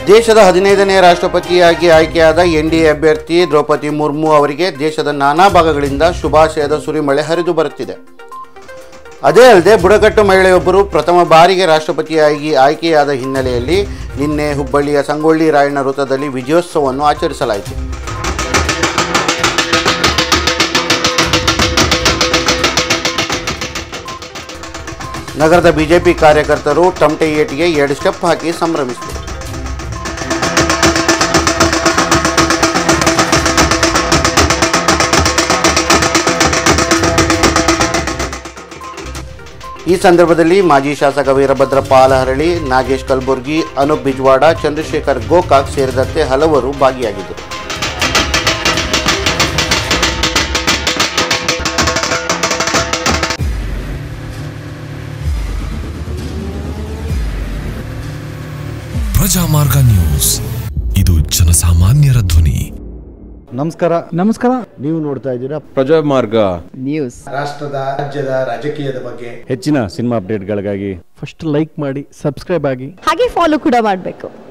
ದೇಶದ ಹದಿನೈದನೇ ರಾಷ್ಟ್ರಪತಿಯಾಗಿ ಆಯ್ಕೆಯಾದ ಎನ್ ಡಿ ಎ ಅಭ್ಯರ್ಥಿ ದ್ರೌಪದಿ ಮುರ್ಮು ಅವರಿಗೆ ದೇಶದ ನಾನಾ ಭಾಗಗಳಿಂದ ಶುಭಾಶಯದ ಸುರಿಮಳೆ ಹರಿದು ಬರುತ್ತಿದೆ ಅದೇ ಅಲ್ಲದೆ ಬುಡಕಟ್ಟು ಮಹಿಳೆಯೊಬ್ಬರು ಪ್ರಥಮ ಬಾರಿಗೆ ರಾಷ್ಟ್ರಪತಿಯಾಗಿ ಆಯ್ಕೆಯಾದ ಹಿನ್ನೆಲೆಯಲ್ಲಿ ನಿನ್ನೆ ಹುಬ್ಬಳ್ಳಿಯ ಸಂಗೊಳ್ಳಿ ರಾಯಣ್ಣ ವೃತ್ತದಲ್ಲಿ ವಿಜಯೋತ್ಸವವನ್ನು ಆಚರಿಸಲಾಯಿತು ನಗರದ ಬಿಜೆಪಿ ಕಾರ್ಯಕರ್ತರು ತಮಟೆ ಏಟಿಗೆ ಎರಡು ಸ್ಟೆಪ್ ಹಾಕಿ ಸಂಭ್ರಮಿಸಿದರು ಈ ಸಂದರ್ಭದಲ್ಲಿ ಮಾಜಿ ಶಾಸಕ ವೀರಭದ್ರಪ್ಪ ಆಲಹರಳಿ ನಾಗೇಶ್ ಕಲಬುರ್ಗಿ ಅನೂಪ್ ಬಿಜ್ವಾಡ ಚಂದ್ರಶೇಖರ್ ಗೋಕಾಕ್ ಸೇರಿದಂತೆ ಹಲವರು ಭಾಗಿಯಾಗಿದ್ದರು ಪ್ರಜಾಮಾರ್ಗ ನ್ಯೂಸ್ ಇದು ಜನಸಾಮಾನ್ಯರ ಧ್ವನಿ ನಮಸ್ಕಾರ ನಮಸ್ಕಾರ ನೀವು ನೋಡ್ತಾ ಇದ್ದೀರಾ ಪ್ರಜಾಮಾರ್ಗ ನ್ಯೂಸ್ ರಾಷ್ಟ್ರದ ರಾಜ್ಯದ ರಾಜಕೀಯದ ಬಗ್ಗೆ ಹೆಚ್ಚಿನ ಸಿನಿಮಾ ಅಪ್ಡೇಟ್ಗಳಿಗಾಗಿ ಫಸ್ಟ್ ಲೈಕ್ ಮಾಡಿ ಸಬ್ಸ್ಕ್ರೈಬ್ ಆಗಿ ಹಾಗೆ ಫಾಲೋ ಕೂಡ ಮಾಡಬೇಕು